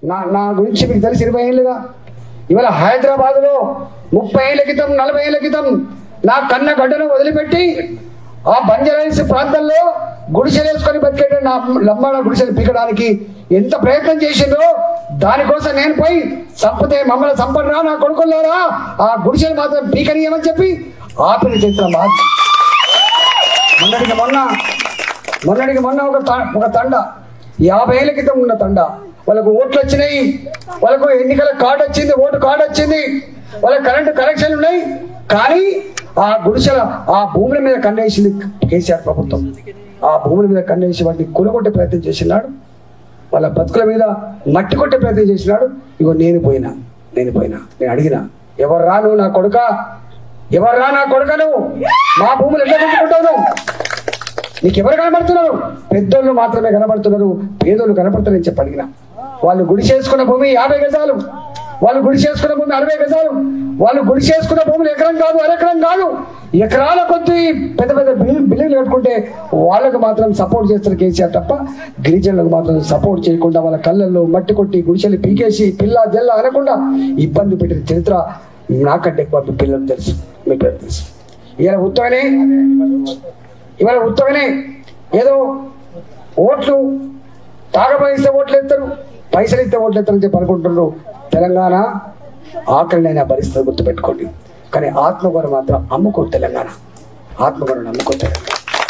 నా నా గురించి మీకు తెలిసి ఇరవై ఏళ్ళుగా ఇవాళ హైదరాబాద్లో ముప్పై ఏళ్ళ క్రితం నలభై ఏళ్ళ క్రితం నా కన్న గడ్డను వదిలిపెట్టి ఆ బంజారాయిల్స్ ప్రాంతంలో గుడిసెలు వేసుకొని బతికేట నా లంబాడ గుడిసెలు పీకడానికి ఎంత ప్రయత్నం చేసిండ్రో దానికోసం నేను పోయి సంపతే మమ్మల్ని సంపడరా నా కొడుకున్నారా ఆ గుడిసెలు మాత్రం పీకనీయమని చెప్పి ఆపిన చరిత్ర మాది మొన్నటికి మొన్న మొన్నటికి మొన్న ఒక త- ఒక తండ యాభై ఏళ్ళ క్రితం ఉన్న తండ వాళ్ళకు ఓట్లు వచ్చినాయి వాళ్ళకు ఎన్నికల కార్డు వచ్చింది ఓటు కార్డు వచ్చింది వాళ్ళకి కరెంటు కనెక్షన్లు ఉన్నాయి కానీ ఆ గుడిసెల ఆ భూముల మీద కన్నేసింది కేసీఆర్ ప్రభుత్వం ఆ భూముల మీద కన్నేసి వాటిని కూలగొట్టే ప్రయత్నం చేసినాడు వాళ్ళ బతుకుల మీద మట్టి కొట్టే ప్రయత్నం చేసినాడు ఇగో నేను పోయినా నేను పోయినా నేను అడిగిన ఎవరు రా నువ్వు నా కొడుక ఎవరు రా నా కొడుక నువ్వు మా భూములు ఎట్లా కొట్టుకుంటావు నువ్వు నీకు ఎవరు కనబడుతున్నారు పెద్దోళ్ళు మాత్రమే కనబడుతున్నారు పేదోళ్ళు కనబడుతున్నారని చెప్పి అడిగిన వాళ్ళు గుడి చేసుకున్న భూమి యాభై గజాలు వాళ్ళు గుడి చేసుకున్న భూమి అరవై గజాలు వాళ్ళు గుడి చేసుకున్న భూములు ఎకరం కాదు అరెకరం కాదు ఎకరాల కొద్ది పెద్ద పెద్ద బిల్లు బిల్లులు కట్టుకుంటే వాళ్ళకు మాత్రం సపోర్ట్ చేస్తారు కేసీఆర్ తప్ప గిరిజనులకు మాత్రం సపోర్ట్ చేయకుండా వాళ్ళ కళ్ళల్లో మట్టి కొట్టి గుడిసెలు పీకేసి పిల్ల జల్ల అనకుండా ఇబ్బంది పెట్టిన చరిత్ర నాకంటే ఎక్కువ మీ పిల్లలు తెలుసు మీ పిల్లలు తెలుసు ఇలా ఉత్తగానే ఇవాళ ఉత్తగానే ఏదో ఓట్లు తాగబోయిస్తే ఓట్లు ఎత్తారు పైసలు ఇస్తే ఓట్లు ఎత్తారని చెప్పి అనుకుంటున్నారు తెలంగాణ ఆకలినైనా భరిస్తుంది గుర్తుపెట్టుకోండి కానీ ఆత్మగౌరవం మాత్రం అమ్ముకోరు తెలంగాణ ఆత్మగౌరవం అమ్ముకోరు తెలంగాణ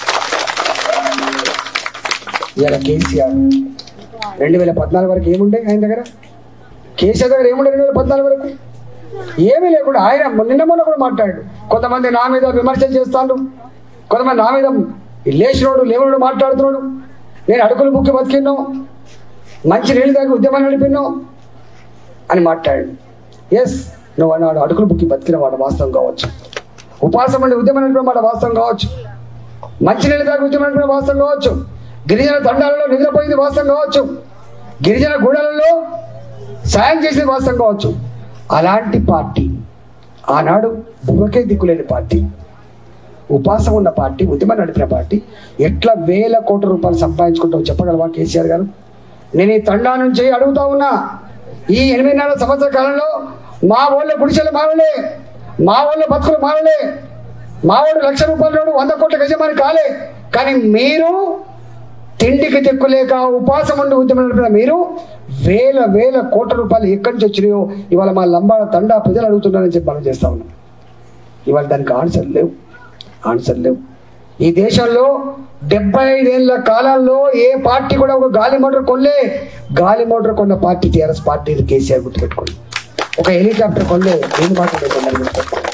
ఇవాళ కేసీఆర్ రెండు వేల పద్నాలుగు వరకు ఏముండే ఆయన దగ్గర కేసీఆర్ దగ్గర ఏముండే రెండు వేల పద్నాలుగు వరకు ఏమీ లేకుండా ఆయన నిన్న మొన్న కూడా మాట్లాడాడు కొంతమంది నా మీద విమర్శలు చేస్తాడు కొంతమంది నా మీద లేచినోడు లేవనోడు మాట్లాడుతున్నాడు నేను అడుగులు బుక్కి బతికిన్నాం మంచి నీళ్ళు దాకా ఉద్యమం నడిపిన్నాం అని మాట్లాడాడు ఎస్ నువ్వు అన్నాడు అడుగులు బుక్కి బతికిన మాట వాస్తవం కావచ్చు ఉపాసం ఉండి ఉద్యమం నడిపిన మాట వాస్తవం కావచ్చు మంచి నీళ్ళు దాకా ఉద్యమం నడిపిన వాస్తవం కావచ్చు గిరిజన తండాలలో నిద్రపోయింది వాస్తవం కావచ్చు గిరిజన గూడలలో సాయం చేసేది వాస్తవం కావచ్చు అలాంటి పార్టీ ఆనాడు బుర్రకే దిక్కులేని పార్టీ ఉపాసం ఉన్న పార్టీ ఉద్యమం నడిపిన పార్టీ ఎట్లా వేల కోట్ల రూపాయలు సంపాదించుకుంటావు చెప్పగలవా కేసీఆర్ గారు నేను ఈ తండా నుంచి అడుగుతా ఉన్నా ఈ ఎనిమిదిన్నర సంవత్సర కాలంలో మా వాళ్ళ గుడిసెలు మారలే మా వాళ్ళ బతుకులు మారలే మా వాడు లక్ష రూపాయలు వంద కోట్ల యజమాని కాలే కానీ మీరు తిండికి తెక్కులేక ఉపాసం ఉండి ఉద్యమం నడిపిన మీరు వేల వేల కోట్ల రూపాయలు ఎక్కడి నుంచి వచ్చినాయో ఇవాళ మా లంబాడ తండా ప్రజలు అడుగుతున్నారని చెప్పి మనం చేస్తా ఉన్నాం ఇవాళ దానికి ఆన్సర్ లేవు ఆన్సర్ లేవు ఈ దేశంలో డెబ్బై ఐదేళ్ల కాలంలో ఏ పార్టీ కూడా ఒక గాలి మోటార్ కొనలే గాలి మోటార్ కొన్న పార్టీ టీఆర్ఎస్ పార్టీ ఇది కేసీఆర్ గుర్తుపెట్టుకోండి ఒక హెలికాప్టర్ కొనలే నేను మాత్రమే కొన్నారు గుర్తుపెట్టుకోండి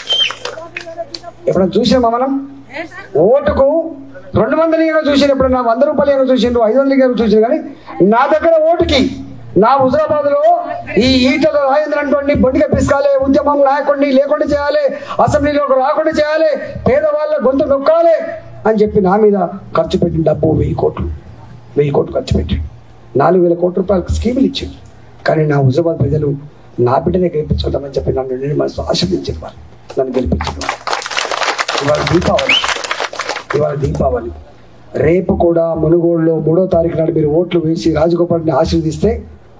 ఎప్పుడైనా చూసామా మనం ఓటుకు రెండు వందలు ఏమో చూసారు ఎప్పుడు నా వంద రూపాయలు ఏమో చూసిండ్రు ఐదు వందలు ఏమో చూసారు కానీ నా దగ్గర ఓటుకి నా హుజరాబాద్ లో ఈ ఈటల రాజేంద్ర అంటోండి బొండిగా పిసుకాలి ఉద్యమం నాయకుడిని లేకుండా చేయాలి అసెంబ్లీలోకి రాకుండా చేయాలి పేదవాళ్ళ గొంతు నొక్కాలి అని చెప్పి నా మీద ఖర్చు పెట్టిన డబ్బు వెయ్యి కోట్లు వెయ్యి కోట్లు ఖర్చు పెట్టి నాలుగు వేల కోట్ల రూపాయలు స్కీములు ఇచ్చింది కానీ నా హుజరాబాద్ ప్రజలు నా బిడ్డనే గెలిపించుకుంటామని చెప్పి నన్ను నేను మనసు ఆశీర్వదించిన వాళ్ళు నన్ను గెలిపించిన వాళ్ళు ఇవాళ దీపావళి ఇవాళ దీపావళి రేపు కూడా మునుగోడులో మూడో తారీఖు నాడు మీరు ఓట్లు వేసి రాజగోపాల్ని ఆశీర్వదిస్తే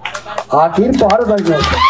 ఆ తీర్పు ఆరో తారీఖున వస్తుంది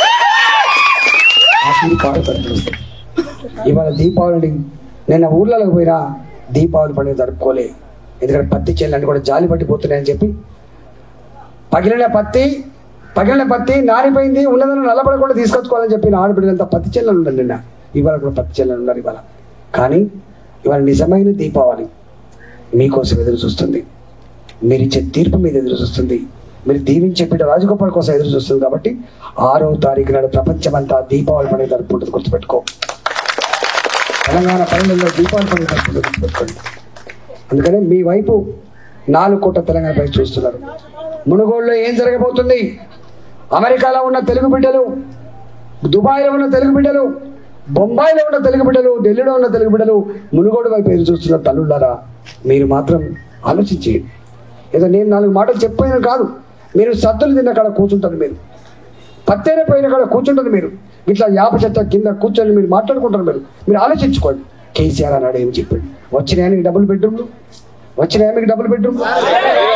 ఆ తీర్పు ఆరో తారీఖున వస్తుంది ఇవాళ దీపావళి నిన్న ఊర్లలోకి పోయినా దీపావళి పండుగ జరుపుకోలే ఎందుకంటే పత్తి చేయాలని కూడా జాలి పట్టిపోతున్నాయని చెప్పి పగిలిన పత్తి పగిలిన పత్తి నానిపోయింది ఉన్నదని నల్లబడకుండా తీసుకొచ్చుకోవాలని చెప్పి నా ఆడబిడ్డలంతా పత్తి చెల్లెలు ఉన్నారు నిన్న ఇవాళ కూడా పత్తి చెల్లెలు ఉన్నారు ఇవాళ కానీ ఇవాళ నిజమైన దీపావళి మీకోసం ఎదురు చూస్తుంది మీరు ఇచ్చే తీర్పు మీద ఎదురు చూస్తుంది మీరు దీవించే బిడ్డ రాజగోపాల్ కోసం ఎదురు చూస్తుంది కాబట్టి ఆరో తారీఖు నాడు ప్రపంచమంతా దీపావళి పండుగ జరుపుకుంటుంది గుర్తుపెట్టుకో తెలంగాణ పల్లెల్లో దీపావళి పండుగ జరుపుకుంటుంది గుర్తుపెట్టుకోండి అందుకనే మీ వైపు నాలుగు కోట్ల తెలంగాణ పై చూస్తున్నారు మునుగోడులో ఏం జరగబోతుంది అమెరికాలో ఉన్న తెలుగు బిడ్డలు దుబాయ్లో ఉన్న తెలుగు బిడ్డలు బొంబాయిలో ఉన్న తెలుగు బిడ్డలు ఢిల్లీలో ఉన్న తెలుగు బిడ్డలు మునుగోడు వైపు ఎదురు చూస్తున్న తల్లులారా మీరు మాత్రం ఆలోచించి ఏదో నేను నాలుగు మాటలు చెప్పిన కాదు మీరు సద్దులు తిన్న కాడ కూర్చుంటారు మీరు పత్తేర పోయిన కాడ కూర్చుంటారు మీరు ఇట్లా యాప చెత్త కింద కూర్చొని మీరు మాట్లాడుకుంటారు మీరు మీరు ఆలోచించుకోండి కేసీఆర్ అన్నాడు ఏం చెప్పాడు వచ్చినాయా మీకు డబుల్ బెడ్రూమ్లు వచ్చినాయా మీకు డబుల్ బెడ్రూమ్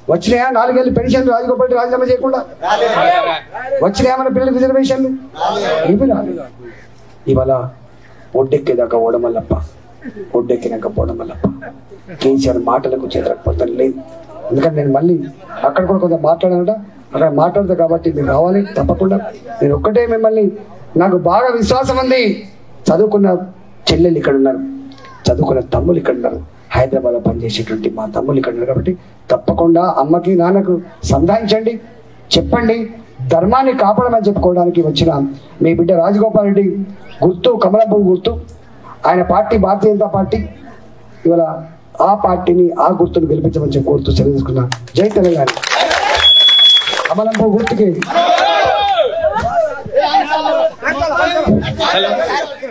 వచ్చినాయా నాలుగేళ్ళు పెన్షన్ రాజగోపాల్ రెడ్డి రాజీనామా చేయకుండా వచ్చినాయా మన పిల్లల రిజర్వేషన్లు ఏమి రాలేదు ఇవాళ ఒడ్డెక్కేదాకా ఓడమల్లప్ప ఒడ్డెక్కినాక పోవడమల్లప్ప కేసీఆర్ మాటలకు చేతరకపోతాను లేదు ఎందుకంటే నేను మళ్ళీ అక్కడ కూడా కొంత మాట్లాడానట అక్కడ మాట్లాడతా కాబట్టి మీరు రావాలి తప్పకుండా నేను ఒక్కటే మిమ్మల్ని నాకు బాగా విశ్వాసం ఉంది చదువుకున్న చెల్లెలు ఇక్కడ ఉన్నారు చదువుకున్న తమ్ములు ఇక్కడ ఉన్నారు హైదరాబాద్లో పనిచేసేటువంటి మా తమ్ములు ఇక్కడ ఉన్నారు కాబట్టి తప్పకుండా అమ్మకి నాన్నకు సంధానించండి చెప్పండి ధర్మాన్ని కాపాడమని చెప్పుకోవడానికి వచ్చిన మీ బిడ్డ రాజగోపాల్ రెడ్డి గుర్తు కమలాపూర్ గుర్తు ఆయన పార్టీ భారతీయ జనతా పార్టీ ఇవాళ ఆ పార్టీని ఆ గుర్తును గెలిపించమని చెప్పి కోరుతూ సెలవు తీసుకున్నా జై తెలంగాణ కమలంపూర్ గుర్తుకి